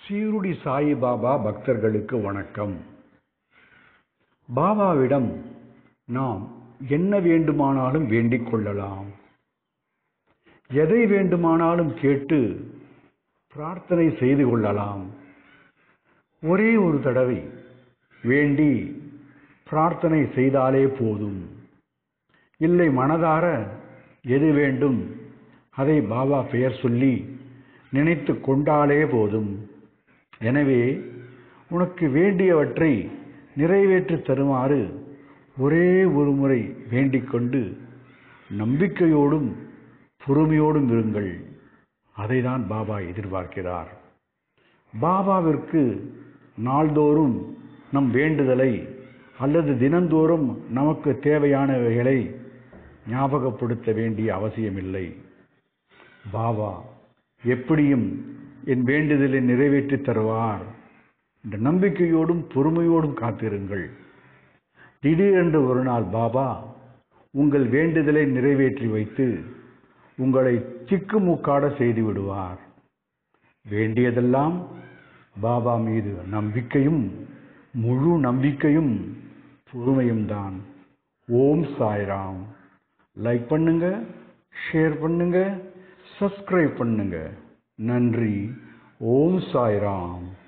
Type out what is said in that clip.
சீருடி சாயிபாபா பக்தர்களுக்கு வணக்கம் பாபாவிடம் நாம் என்ன வேண்டுமானாலும் வேண்டிக் கொள்ளலாம் எதை வேண்டுமானாலும் கேட்டு பிரார்த்தனை செய்து கொள்ளலாம் ஒரே ஒரு தடவை வேண்டி பிரார்த்தனை செய்தாலே போதும் இல்லை மனதார எது வேண்டும் அதை பாபா பெயர் சொல்லி நினைத்து கொண்டாலே போதும் எனவே உனக்கு வேண்டியவற்றை நிறைவேற்றி தருமாறு ஒரே ஒரு முறை வேண்டிக் கொண்டு நம்பிக்கையோடும் பொறுமையோடும் இருங்கள் அதைதான் பாபா எதிர்பார்க்கிறார் பாபாவிற்கு நாள்தோறும் நம் வேண்டுதலை அல்லது தினந்தோறும் நமக்கு தேவையானவைகளை ஞாபகப்படுத்த வேண்டிய அவசியமில்லை பாபா எப்படியும் என் வேண்டுதலை நிறைவேற்றி தருவார் என்ற நம்பிக்கையோடும் பொறுமையோடும் காத்திருங்கள் திடீரென்று ஒரு நாள் பாபா உங்கள் வேண்டுதலை நிறைவேற்றி வைத்து உங்களை திக்குமுக்காட செய்து விடுவார் வேண்டியதெல்லாம் பாபா மீது நம்பிக்கையும் முழு நம்பிக்கையும் பொறுமையும் தான் ஓம் சாய்ராம் லைக் பண்ணுங்க ஷேர் பண்ணுங்க சப்ஸ்கிரைப் பண்ணுங்க நன்றி ஓம் சாய்ராம்